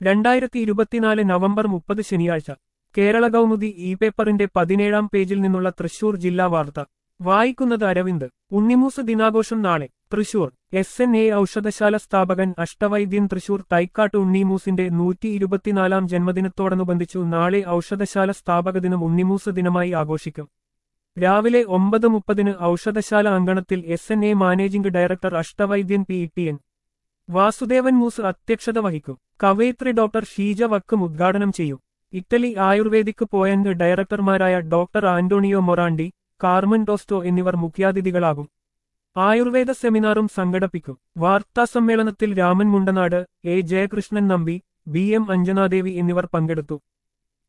രണ്ടായിരത്തി ഇരുപത്തിനാല് നവംബർ മുപ്പത് ശനിയാഴ്ച കേരള കൗമുദി ഇ പേപ്പറിന്റെ പതിനേഴാം പേജിൽ നിന്നുള്ള തൃശൂർ ജില്ലാ വാർത്ത വായിക്കുന്നത് അരവിന്ദ് ഉണ്ണിമൂസ് ദിനാഘോഷം നാളെ തൃശൂർ എസ് എൻ എ ഔഷധശാല സ്ഥാപകൻ അഷ്ടവൈദ്യൻ തൃശൂർ തൈക്കാട്ട് ഉണ്ണിമൂസിന്റെ നൂറ്റി ഇരുപത്തിനാലാം ജന്മദിനത്തോടനുബന്ധിച്ചു നാളെ ഔഷധശാല സ്ഥാപക ദിനം ഉണ്ണിമൂസ് ദിനമായി ആഘോഷിക്കും രാവിലെ ഒമ്പത് മുപ്പതിന് ഔഷധശാല അങ്കണത്തിൽ S N A managing director അഷ്ടവൈദ്യൻ P T N Vasudevan Moos അധ്യക്ഷത വഹിക്കും കവയിത്രി ഡോക്ടർ ഷീജ വക്കും ഉദ്ഘാടനം ചെയ്യും ഇറ്റലി ആയുർവേദിക് പോയന്റ് ഡയറക്ടർമാരായ doctor Antonio Morandi Carmen Tosto എന്നിവർ മുഖ്യാതിഥികളാകും ആയുർവേദ സെമിനാറും സംഘടിപ്പിക്കും വാർത്താസമ്മേളനത്തിൽ Raman Mundanad A Jayakrishnan Nambi B M Anjanadevi എന്നിവർ പങ്കെടുത്തു